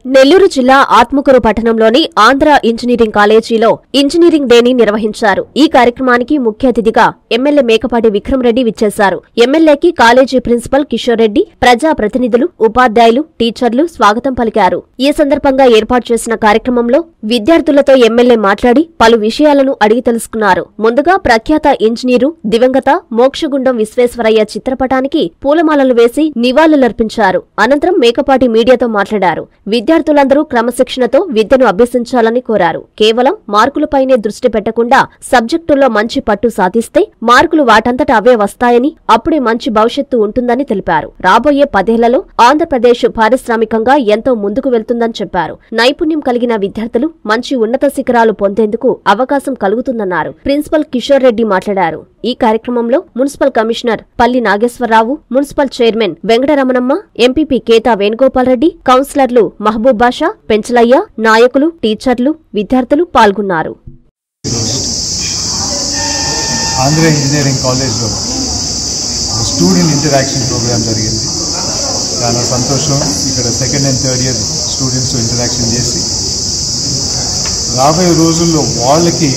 నెల్లూరు జిల్లా ఆత్మకూరు పట్టణంలోని ఆంధ్ర ఇంజనీరింగ్ కాలేజీలో ఇంజనీరింగ్ డేని నిర్వహించారు ఈ కార్యక్రమానికి ముఖ్య అతిథిగా ఎమ్మెల్యే మేకపాటి విక్రమ్ రెడ్డి విచ్చేశారు ఎమ్మెల్యేకి కాలేజీ ప్రిన్సిపల్ కిషోర్ రెడ్డి ప్రజా ప్రతినిధులు ఉపాధ్యాయులు టీచర్లు స్వాగతం పలికారు ఈ సందర్భంగా ఏర్పాటు చేసిన కార్యక్రమంలో విద్యార్థులతో ఎమ్మెల్యే మాట్లాడి పలు విషయాలను అడిగి తెలుసుకున్నారు ముందుగా ప్రఖ్యాత ఇంజనీరు దివంగత మోక్షగుండం విశ్వేశ్వరయ్య చిత్రపటానికి పూలమాలలు వేసి నివాళులర్పించారు అనంతరం మేకపాటి మీడియాతో మాట్లాడారు విద్యార్థులందరూ క్రమశిక్షణతో విద్యను అభ్యసించాలని కోరారు కేవలం మార్కులపైనే దృష్టి పెట్టకుండా సబ్జెక్టుల్లో మంచి పట్టు సాధిస్తే మార్కులు వాటంతట అవే వస్తాయని అప్పుడే మంచి భవిష్యత్తు ఉంటుందని తెలిపారు రాబోయే పదేళ్లలో ఆంధ్రప్రదేశ్ పారిశ్రామికంగా ఎంతో ముందుకు వెళ్తుందని చెప్పారు నైపుణ్యం కలిగిన విద్యార్థులు మంచి ఉన్నత శిఖరాలు పొందేందుకు అవకాశం కలుగుతుందన్నారు ప్రిన్సిపల్ కిషోర్ రెడ్డి మాట్లాడారు ఈ కార్యక్రమంలో municipal commissioner Palli Nageswara Rao municipal chairman Venkataramanamma MPP Ketha Venugopal Reddy కౌన్సిలర్లు మహబూబ్ బాషా పెంచలయ్య నాయకులు టీచర్లు విద్యార్థులు పాల్గొన్నారు ఆంధ్ర ఇంజనీరింగ్ కాలేజ్లో ఒక స్టూడెంట్ ఇంటరాక్షన్ ప్రోగ్రామ్ జరిగింది చాలా సంతోషం ఇక్కడ second and third year students interaction చేసి రాబోయే రోజుల్లో వాళ్ళకి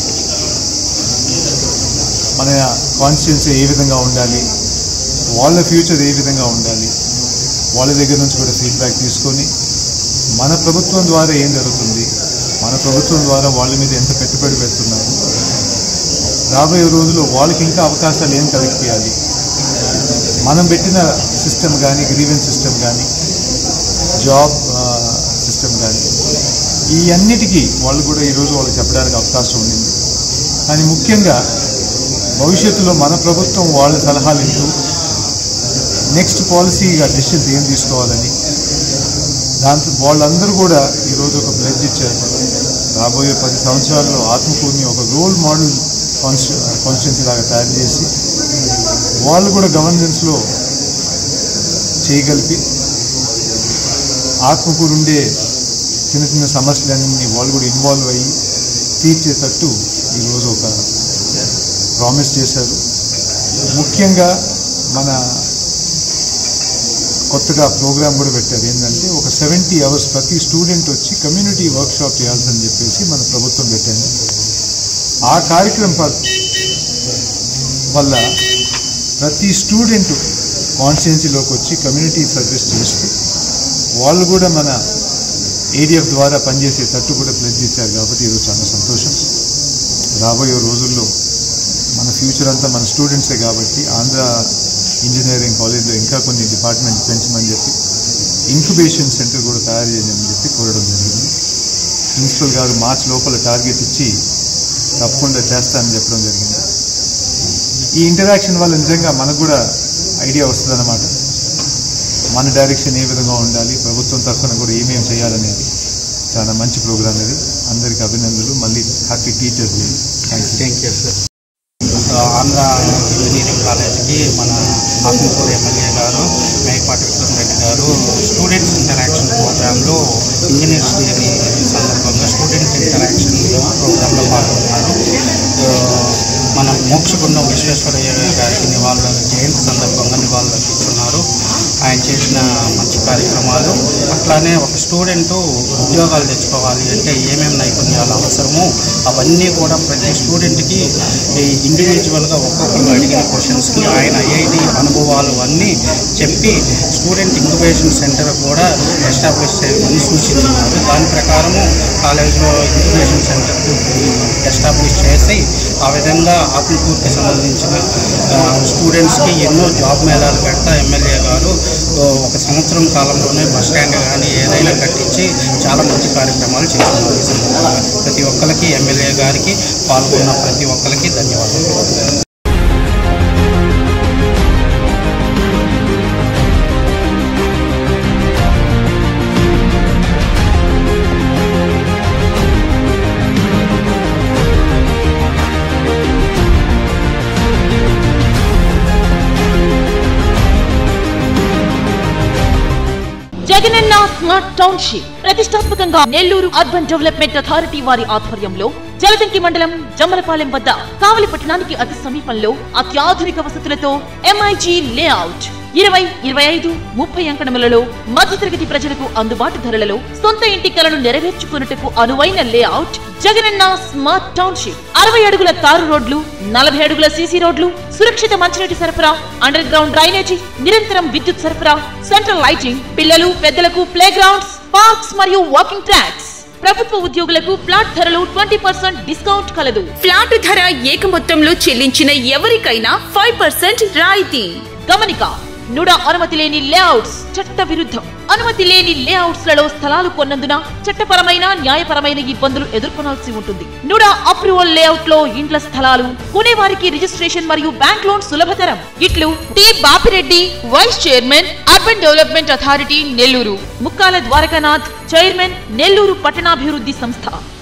మన కాన్స్టిట్యున్సీ ఏ విధంగా ఉండాలి వాళ్ళ ఫ్యూచర్ ఏ విధంగా ఉండాలి వాళ్ళ దగ్గర నుంచి కూడా ఫీడ్బ్యాక్ తీసుకొని మన ప్రభుత్వం ద్వారా ఏం జరుగుతుంది మన ప్రభుత్వం ద్వారా వాళ్ళ మీద ఎంత పెట్టుబడి పెడుతున్నారు రాబోయే రోజుల్లో వాళ్ళకి ఇంకా అవకాశాలు ఏం కలెక్ట్ మనం పెట్టిన సిస్టమ్ కానీ గ్రీవెన్స్ సిస్టమ్ కానీ జాబ్ సిస్టమ్ కానీ ఈ అన్నిటికీ వాళ్ళు కూడా ఈరోజు వాళ్ళకి చెప్పడానికి అవకాశం ఉండింది కానీ ముఖ్యంగా భవిష్యత్తులో మన ప్రభుత్వం వాళ్ళ సలహాలు ఇస్తూ నెక్స్ట్ పాలసీగా డెసిషన్స్ ఏం తీసుకోవాలని దాంతో వాళ్ళందరూ కూడా ఈరోజు ఒక ప్లెడ్జ్ ఇచ్చారు రాబోయే పది సంవత్సరాల్లో ఆత్మకూరుని ఒక రోల్ మోడల్ కాన్స్టి కాన్స్టిట్యున్సీ లాగా తయారు చేసి వాళ్ళు కూడా గవర్నెన్స్లో చేయగలిపి ఆత్మకూరు ఉండే చిన్న చిన్న సమస్యలన్నీ వాళ్ళు కూడా ఇన్వాల్వ్ అయ్యి తీర్చేటట్టు ఈరోజు ఒక ప్రామిస్ చేశారు ముఖ్యంగా మన కొత్తగా ప్రోగ్రామ్ కూడా పెట్టారు ఏంటంటే ఒక సెవెంటీ అవర్స్ ప్రతి స్టూడెంట్ వచ్చి కమ్యూనిటీ వర్క్షాప్ చేయాల్సని చెప్పేసి మన ప్రభుత్వం పెట్టింది ఆ కార్యక్రమం ప- వల్ల ప్రతి స్టూడెంట్ కాన్స్టిట్యున్సీలోకి వచ్చి కమ్యూనిటీ సర్వీస్ చేస్తూ వాళ్ళు కూడా మన ఏడిఎఫ్ ద్వారా పనిచేసేటట్టు కూడా ప్లెజ్ ఇచ్చారు కాబట్టి ఈరోజు చాలా సంతోషం రాబోయే రోజుల్లో మన ఫ్యూచర్ అంతా మన స్టూడెంట్సే కాబట్టి ఆంధ్ర ఇంజనీరింగ్ కాలేజ్లో ఇంకా కొన్ని డిపార్ట్మెంట్ పెంచమని చెప్పి ఇంక్యుబేషన్ సెంటర్ కూడా తయారు చేయమని చెప్పి కోరడం జరిగింది ప్రిన్సిపల్ గారు మార్చ్ లోపల టార్గెట్ ఇచ్చి తప్పకుండా చేస్తానని చెప్పడం జరిగింది ఈ ఇంటరాక్షన్ వల్ల నిజంగా మనకు కూడా ఐడియా వస్తుందన్నమాట మన డైరెక్షన్ ఏ విధంగా ఉండాలి ప్రభుత్వం తరఫున కూడా ఏమేమి చేయాలనేది చాలా మంచి ప్రోగ్రామ్ ఇది అందరికీ అభినందనలు మళ్ళీ happy teachers day thank you thank you sir Andhra engineering కాలేజ్కి మన ఆత్మకూరు ఎమ్మెల్యే గారు మేకపాటి విక్రమ్ రెడ్డి గారు స్టూడెంట్స్ ఇంటరాక్షన్ ప్రోగ్రాంలో ఇంజనీర్స్ డేని సందర్భంగా స్టూడెంట్ ఇంటరాక్షన్ ప్రోగ్రాంలో పాల్గొన్నారు ఆ, మన మోక్షగుండం విశ్వేశ్వరయ్య గారికి నివాళులు జయంతి సందర్భంగా నివాళులు అర్పిస్తున్నారు ఆయన చేసిన మంచి కార్యక్రమాలు అట్లానే ఒక స్టూడెంట్ ఉద్యోగాలు తెచ్చుకోవాలి అంటే ఏమేమి నైపుణ్యాలు అవసరమో అవన్నీ కూడా ప్రతి స్టూడెంట్కి ఇండివిజువల్గా ఒక్కొక్కరు అడిగిన క్వశ్చన్స్కి ఆయన ఐఐటి అనుభవాలు అన్నీ చెప్పి స్టూడెంట్ ఇంక్యుబేషన్ సెంటర్ కూడా ఎస్టాబ్లిష్ చేయమని సూచించున్నారు దాని ప్రకారము కాలేజ్లో ఇంక్యుబేషన్ సెంటర్ ఎస్టాబ్లిష్ చేసి ఆ విధంగా ఆత్మకూరుకి సంబంధించిన ఆ, స్టూడెంట్స్కి ఎన్నో జాబ్ మేళాలు పెడతా ఎమ్మెల్యే గారు ఆ, ఒక సంవత్సరం కాలంలోనే బస్ స్టాండ్ కానీ ఏదైనా కట్టించి చాలా మంచి కార్యక్రమాలు చేస్తున్నారు ఈ సందర్భంగా ప్రతి ఒక్కరికి ఎమ్మెల్యే గారికి పాల్గొన్న ప్రతి ఒక్కరికి ధన్యవాదాలు జగనన్న స్మార్ట్ టౌన్షిప్ ప్రతిష్టాత్మకంగా నెల్లూరు అర్బన్ డెవలప్మెంట్ అథారిటీ వారి ఆధ్వర్యంలో జలదంకి మండలం జమ్మలపాలెం వద్ద కావలి పట్టణానికి అతి సమీపంలో అత్యాధునిక వసతులతో ఎంఐజీ లేఅవుట్ ఇరవై ఇరవై ఐదు ముప్పై అంకణములలో మధ్యతరగతి ప్రజలకు అందుబాటు ధరలలో సొంత ఇంటి కలను నెరవేర్చుకున్నట్టుకు అనువైన లేఅవుట్ జగనన్న స్మార్ట్ టౌన్షిప్ అరవై అడుగుల తారు రోడ్లు నలభై అడుగుల సీసీ రోడ్లు సురక్షిత మంచినీటి సరఫరా అండర్ గ్రౌండ్ డ్రైనేజీ నిరంతరం విద్యుత్ సరఫరా సెంట్రల్ లైటింగ్ పిల్లలు పెద్దలకు ప్లే గ్రౌండ్స్ పార్క్స్ మరియు వాకింగ్ ట్రాక్స్ ప్రభుత్వ ఉద్యోగులకు ప్లాట్ ధరలు ట్వంటీ పర్సెంట్ డిస్కౌంట్ కలదు ఫ్లాట్ ధర ఏక మొత్తంలో చెల్లించిన ఎవరికైనా ఫైవ్ పర్సెంట్ రాయితీ గమనిక నుడా అనుమతి లేని లేఅవుట్స్ చట్ట విరుద్ధం అనుమతి లేని లేఅవుట్స్ లలో స్థలాలు కొన్నందున చట్టపరమైన న్యాయపరమైన ఇబ్బందులు ఎదుర్కొనాల్సి ఉంటుంది నుడా అప్రూవల్ లేఅవుట్ లో ఇండ్ల స్థలాలు కొనేవారికి రిజిస్ట్రేషన్ మరియు బ్యాంక్ లోన్ సులభతరం ఇట్లు T Bapireddy vice chairman urban development authority Nellore Mukkala Dwarakanath chairman Nellore పట్టణాభివృద్ధి సంస్థ